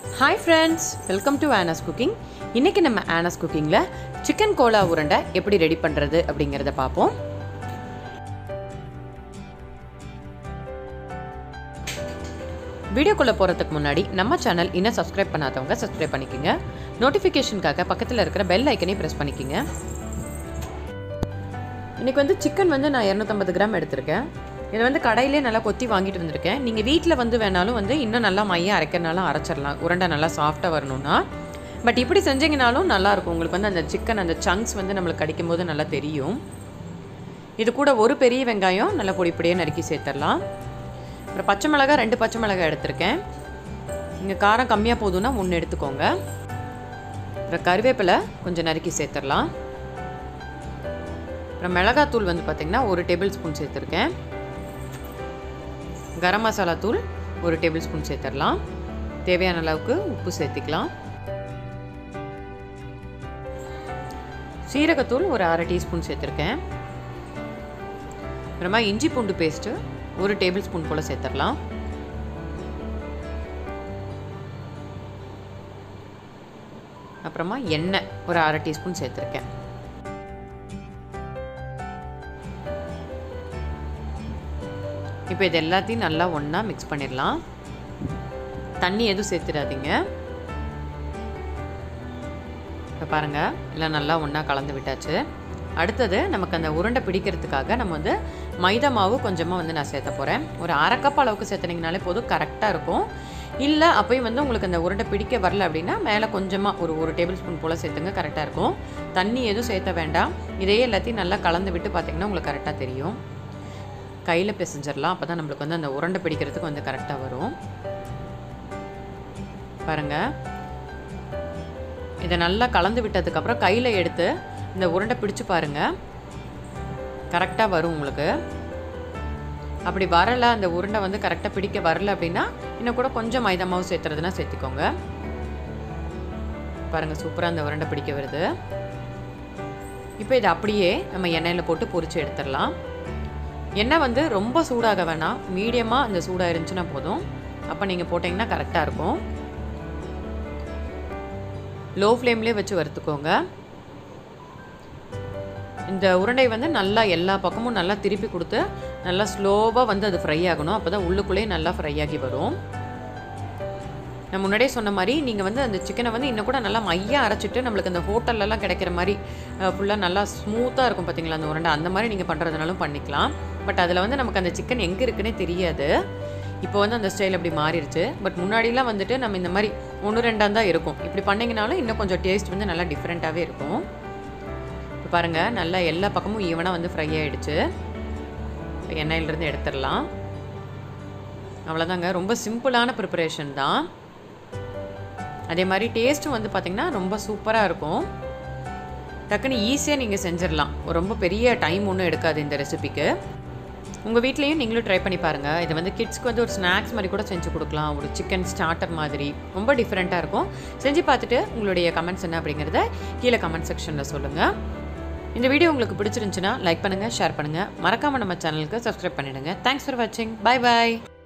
hi friends welcome to Anna's cooking இன்றைக்கி நம்ம ஆனாஸ் குக்கிங்கில் சிக்கன் கோலா உருண்டை எப்படி ரெடி பண்ணுறது அப்படிங்கிறத பார்ப்போம் வீடியோக்குள்ளே போகிறதுக்கு முன்னாடி நம்ம சேனல் இன்னும் சப்ஸ்கிரைப் பண்ணாதவங்க சப்ஸ்கிரைப் பண்ணிக்கோங்க நோட்டிஃபிகேஷனுக்காக பக்கத்தில் இருக்கிற பெல் ஐக்கனையும் ப்ரெஸ் பண்ணிக்கோங்க இன்றைக்கி வந்து சிக்கன் வந்து நான் இரநூத்தம்பது கிராம் எடுத்திருக்கேன் இதை வந்து கடையிலே நல்லா கொத்தி வாங்கிட்டு வந்திருக்கேன் நீங்கள் வீட்டில் வந்து வேணாலும் வந்து இன்னும் நல்லா மையம் அரைக்கிறனாலும் அரைச்சிடலாம் உருண்டை நல்லா சாஃப்டாக வரணும்னா பட் இப்படி செஞ்சீங்கனாலும் நல்லாயிருக்கும் உங்களுக்கு வந்து அந்த சிக்கன் அந்த சங்க்ஸ் வந்து நம்மளுக்கு கடிக்கும் போது நல்லா தெரியும் இது கூட ஒரு பெரிய வெங்காயம் நல்லா பொடி பொடியாக நறுக்கி சேர்த்துடலாம் அப்புறம் பச்சை மிளகாய் ரெண்டு பச்சை மிளகாய் எடுத்திருக்கேன் இங்கே காரம் கம்மியாக போதும்னா ஒன்று எடுத்துக்கோங்க அப்புறம் கருவேப்பிலை கொஞ்சம் நறுக்கி சேர்த்துடலாம் அப்புறம் மிளகாத்தூள் வந்து பார்த்திங்கன்னா ஒரு டேபிள் ஸ்பூன் சேர்த்துருக்கேன் கரம் மசாலா தூள் ஒரு டேபிள் ஸ்பூன் சேர்த்துடலாம் தேவையான அளவுக்கு உப்பு சேர்த்திக்கலாம் சீரகத்தூள் ஒரு அரை டீஸ்பூன் சேர்த்துருக்கேன் அப்புறமா இஞ்சி பூண்டு பேஸ்ட்டு ஒரு டேபிள் ஸ்பூன் போல் சேர்த்துடலாம் அப்புறமா எண்ணெய் ஒரு அரை டீஸ்பூன் சேர்த்துருக்கேன் இப்போ இது எல்லாத்தையும் நல்லா ஒன்றா மிக்ஸ் பண்ணிடலாம் தண்ணி எதுவும் சேர்த்துடாதீங்க இப்போ பாருங்கள் எல்லாம் நல்லா ஒன்றா கலந்து விட்டாச்சு அடுத்தது நமக்கு அந்த உருண்டை பிடிக்கிறதுக்காக நம்ம வந்து மைதா மாவு கொஞ்சமாக வந்து நான் சேர்த்த போகிறேன் ஒரு அரை கப் அளவுக்கு சேர்த்துனீங்கனாலே போதும் கரெக்டாக இருக்கும் இல்லை அப்பயும் வந்து உங்களுக்கு அந்த உருண்டை பிடிக்க வரல அப்படின்னா மேலே கொஞ்சமாக ஒரு ஒரு டேபிள் ஸ்பூன் போல் சேர்த்துங்க கரெக்டாக இருக்கும் தண்ணி எதுவும் சேர்த்த வேண்டாம் இதையே எல்லாத்தையும் நல்லா கலந்து விட்டு பார்த்திங்கன்னா உங்களுக்கு கரெக்டாக தெரியும் கையில் பிசைஞ்சிடலாம் அப்போ தான் நம்மளுக்கு வந்து அந்த உருண்டை பிடிக்கிறதுக்கு வந்து கரெக்டாக வரும் பாருங்கள் இதை நல்லா கலந்து விட்டதுக்கப்புறம் கையில் எடுத்து இந்த உருண்டை பிடிச்சு பாருங்கள் கரெக்டாக வரும் உங்களுக்கு அப்படி வரலை அந்த உருண்டை வந்து கரெக்டாக பிடிக்க வரல அப்படின்னா இன்னும் கூட கொஞ்சம் மைதா மாவு சேர்த்துறதுனா சேர்த்துக்கோங்க பாருங்கள் சூப்பராக அந்த உருண்டை பிடிக்க வருது இப்போ இதை அப்படியே நம்ம எண்ணெயில் போட்டு பொரிச்சு எடுத்துடலாம் எண்ணெய் வந்து ரொம்ப சூடாக வேணாம் மீடியமாக அந்த சூடாக இருந்துச்சுன்னா போதும் அப்போ நீங்கள் போட்டிங்கன்னா கரெக்டாக இருக்கும் லோ ஃப்ளேம்லேயே வச்சு வறுத்துக்கோங்க இந்த உருண்டை வந்து நல்லா எல்லா பக்கமும் நல்லா திருப்பி கொடுத்து நல்லா ஸ்லோவாக வந்து அது ஃப்ரை ஆகணும் அப்போ தான் உள்ளுக்குள்ளேயே நல்லா ஃப்ரை ஆகி வரும் நான் முன்னாடியே சொன்ன மாதிரி நீங்கள் வந்து அந்த சிக்கனை வந்து இன்னும் கூட நல்லா மையாக அரைச்சிட்டு நம்மளுக்கு அந்த ஹோட்டல்லலாம் கிடைக்கிற மாதிரி ஃபுல்லாக நல்லா ஸ்மூத்தாக இருக்கும் பார்த்தீங்களா அந்த உருண்டை அந்த மாதிரி நீங்கள் பண்ணுறதுனாலும் பண்ணிக்கலாம் பட் அதில் வந்து நமக்கு அந்த சிக்கன் எங்கே இருக்குன்னே தெரியாது இப்போ வந்து அந்த ஸ்டைல் அப்படி மாறிடுச்சு பட் முன்னாடிலாம் வந்துட்டு நம்ம இந்த மாதிரி ஒன்று ரெண்டாக தான் இருக்கும் இப்படி பண்ணிங்கனாலும் இன்னும் கொஞ்சம் டேஸ்ட் வந்து நல்லா டிஃப்ரெண்ட்டாகவே இருக்கும் இப்போ பாருங்கள் நல்லா எல்லா பக்கமும் ஈவனாக வந்து ஃப்ரை ஆகிடுச்சு இப்போ எண்ணெயிலிருந்து எடுத்துடலாம் அவ்வளோதாங்க ரொம்ப சிம்பிளான ப்ரிப்பரேஷன் தான் அதே மாதிரி டேஸ்ட்டும் வந்து பார்த்திங்கன்னா ரொம்ப சூப்பராக இருக்கும் டக்குன்னு ஈஸியாக நீங்கள் செஞ்சிடலாம் ரொம்ப பெரிய டைம் ஒன்றும் எடுக்காது இந்த ரெசிபிக்கு உங்கள் வீட்லேயும் நீங்களும் ட்ரை பண்ணி பாருங்கள் இது வந்து கிட்ஸ்க்கு வந்து ஒரு ஸ்நாக்ஸ் மாதிரி கூட செஞ்சு கொடுக்கலாம் ஒரு சிக்கன் ஸ்டார்டர் மாதிரி ரொம்ப டிஃப்ரெண்ட்டாக இருக்கும் செஞ்சு பார்த்துட்டு உங்களுடைய கமெண்ட்ஸ் என்ன அப்படிங்கிறத கீழே கமெண்ட் செக்ஷனில் சொல்லுங்கள் இந்த வீடியோ உங்களுக்கு பிடிச்சிருந்துச்சுன்னா லைக் பண்ணுங்கள் ஷேர் பண்ணுங்கள் மறக்காமல் நம்ம சேனலுக்கு சப்ஸ்கிரைப் பண்ணிவிடுங்க தேங்க்ஸ் ஃபார் வாட்சிங் பாய் பாய்